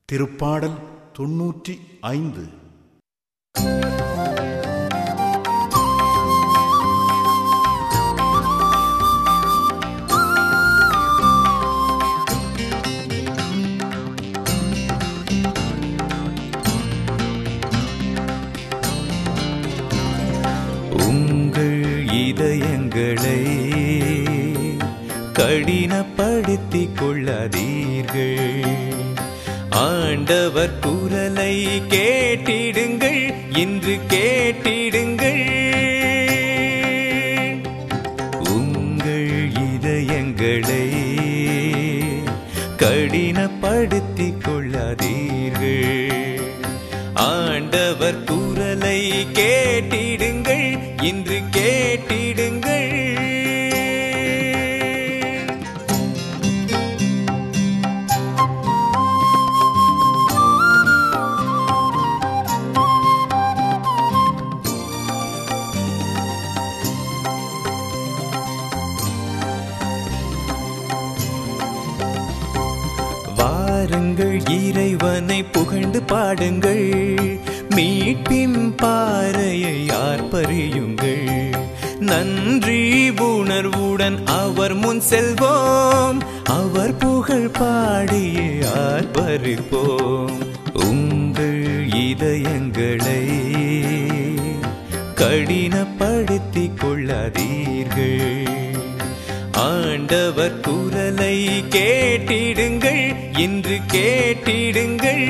திருப்பாடல் தொன்னூற்றி ஐந்து உங்கள் இதயங்களை கடினப்படுத்திக் கொள்ளாதீர்கள் ஆண்டவர் குரலை கேட்டிடுங்கள் இன்று கேட்டிடுங்கள் உங்கள் இதயங்களை கடினப்படுத்திக் கொள்ளாதீர்கள் ஆண்டவர் குரலை கேட்டிடுங்கள் இன்று கேட்டிடுங்கள் வாருங்கள் இறைவனை புகழ்ந்து பாடுங்கள் மீட்பின் பாறையை ஆர்ப்பரியுங்கள் நன்றி உணர்வுடன் அவர் முன் செல்வோம் அவர் புகழ் பாடியே ஆர்ப்பரிப்போம் உங்கள் இதயங்களை கடினப்படுத்திக் கொள்ளாதீர்கள் ஆண்டவர் குரலை கேட்டிடுங்கள் இன்று கேட்டிடுங்கள்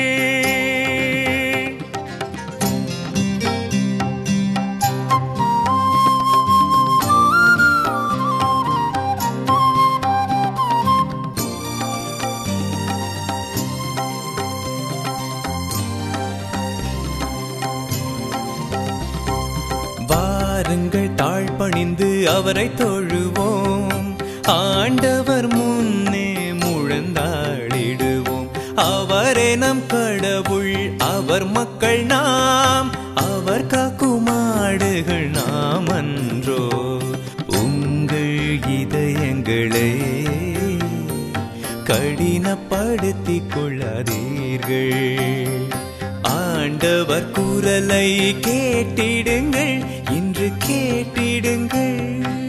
வாருங்கள் தாழ்பணிந்து அவரை தொழுவோம் ஆண்டவர் முன்னே முழந்தாடிடுவோம் அவரே நம் கடவுள் அவர் மக்கள் நாம் அவர் காக்குமாடுகள் நாம் அன்றோ உங்கள் இதயங்களே கடினப்படுத்திக் கொள்ளாதீர்கள் ஆண்டவர் குரலை கேட்டிடுங்கள் இன்று கேட்டிடுங்கள்